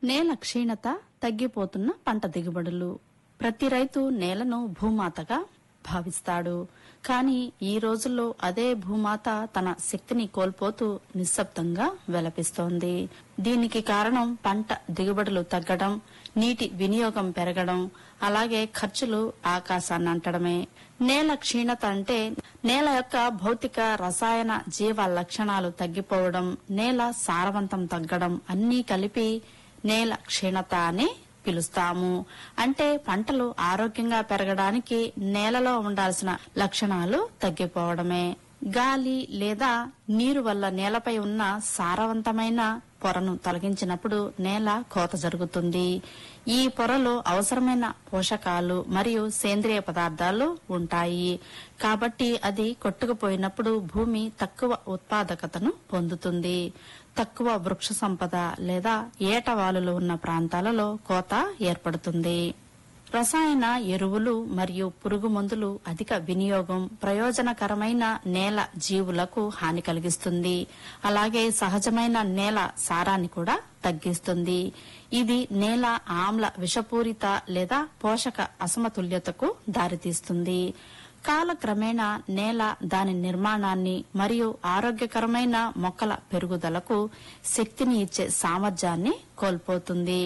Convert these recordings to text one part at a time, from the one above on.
నేల క్షీణత తగ్గిపోతున్న పంట దిగుబడులు ప్రతి రైతు నేలను భూమాతగా భావిస్తాడు కానీ ఈ రోజుల్లో అదే భూమాత తన శక్తిని కోల్పోతూ నిశ్శబ్దంగా వెలపిస్తోంది దీనికి కారణం పంట దిగుబడులు తగ్గడం నీటి వినియోగం పెరగడం అలాగే ఖర్చులు ఆకాశాన్ని అంటడమే నేల క్షీణత అంటే నేల యొక్క భౌతిక రసాయన జీవ లక్షణాలు తగ్గిపోవడం నేల సారవంతం తగ్గడం అన్నీ కలిపి నేల క్షీణత అని పిలుస్తాము అంటే పంటలు ఆరోగ్యంగా పెరగడానికి నేలలో ఉండాల్సిన లక్షణాలు తగ్గిపోవడమే గాలి లేదా నీరు వల్ల నేలపై ఉన్న సారవంతమైన పొరను తొలగించినప్పుడు నేల కోత జరుగుతుంది ఈ పొరలో అవసరమైన పోషకాలు మరియు సేంద్రియ పదార్థాలు ఉంటాయి కాబట్టి అది కొట్టుకుపోయినప్పుడు భూమి తక్కువ ఉత్పాదకతను పొందుతుంది తక్కువ వృక్ష సంపద లేదా ఏటవాలులు ఉన్న ప్రాంతాలలో కోత ఏర్పడుతుంది రసాయన ఎరువులు మరియు పురుగు మందులు అధిక వినియోగం ప్రయోజనకరమైన నేల జీవులకు హాని కలిగిస్తుంది అలాగే సహజమైన నేల సారాన్ని కూడా తగ్గిస్తుంది ఇది నేల ఆమ్ల విషపూరిత లేదా పోషక అసమతుల్యతకు దారితీస్తుంది కాలక్రమేణా నేల దాని నిర్మాణాన్ని మరియు ఆరోగ్యకరమైన మొక్కల పెరుగుదలకు శక్తిని ఇచ్చే సామర్థ్యాన్ని కోల్పోతుంది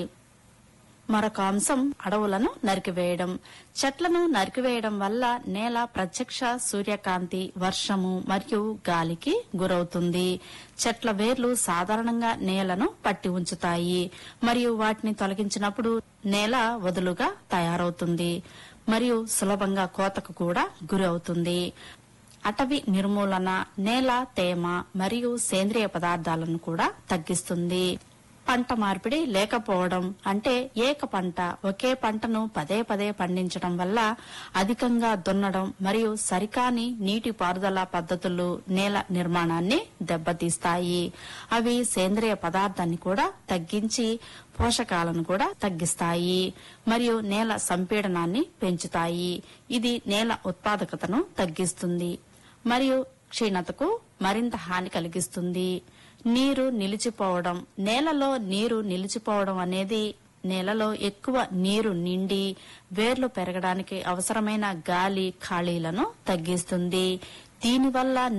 మరొక అంశం అడవులను నరికివేయడం చెట్లను నరికివేయడం వల్ల నేల ప్రత్యక్ష సూర్యకాంతి వర్షము మరియు గాలికి గురవుతుంది చెట్ల వేర్లు సాధారణంగా నేలను పట్టి ఉంచుతాయి మరియు వాటిని తొలగించినప్పుడు నేల వదులుగా తయారవుతుంది మరియు సులభంగా కోతకు కూడా గురవుతుంది అటవీ నిర్మూలన నేల తేమ మరియు సేంద్రియ పదార్థాలను కూడా తగ్గిస్తుంది పంట మార్పిడి లేకపోవడం అంటే ఏక పంట ఒకే పంటను పదే పదే పండించడం వల్ల అధికంగా దున్నడం మరియు సరికాని నీటి పారుదల పద్ధతులు నేల నిర్మాణాన్ని దెబ్బతీస్తాయి అవి సేంద్రియ పదార్థాన్ని కూడా తగ్గించి పోషకాలను కూడా తగ్గిస్తాయి మరియు నేల సంపీడనాన్ని పెంచుతాయి ఇది నేల ఉత్పాదకతను తగ్గిస్తుంది మరియు క్షీణతకు మరింత హాని కలిగిస్తుంది నీరు నిలిచిపోవడం నేలలో నీరు నిలిచిపోవడం అనేది నేలలో ఎక్కువ నీరు నిండి వేర్లు పెరగడానికి అవసరమైన గాలి ఖాళీలను తగ్గిస్తుంది దీనివల్ల